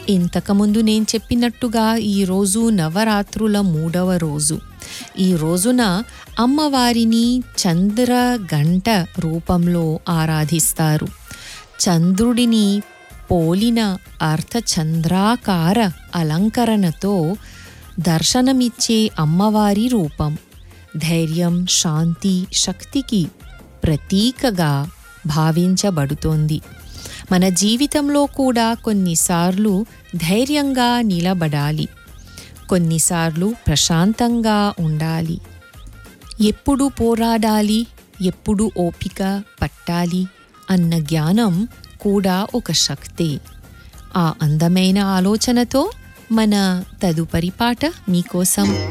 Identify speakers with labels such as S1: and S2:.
S1: ఇంతకుముందు నేను చెప్పినట్టుగా ఈరోజు నవరాత్రుల మూడవ రోజు ఈ రోజున అమ్మవారిని చంద్ర గంట రూపంలో ఆరాధిస్తారు చంద్రుడిని పోలిన అర్ధచంద్రాకార అలంకరణతో దర్శనమిచ్చే అమ్మవారి రూపం ధైర్యం శాంతి శక్తికి ప్రతీకగా భావించబడుతోంది మన జీవితంలో కూడా కొన్నిసార్లు ధైర్యంగా నిలబడాలి కొన్నిసార్లు ప్రశాంతంగా ఉండాలి ఎప్పుడు పోరాడాలి ఎప్పుడు ఓపిక పట్టాలి అన్న జ్ఞానం కూడా ఒక శక్తే ఆ అందమైన ఆలోచనతో మన తదుపరి పాట మీకోసం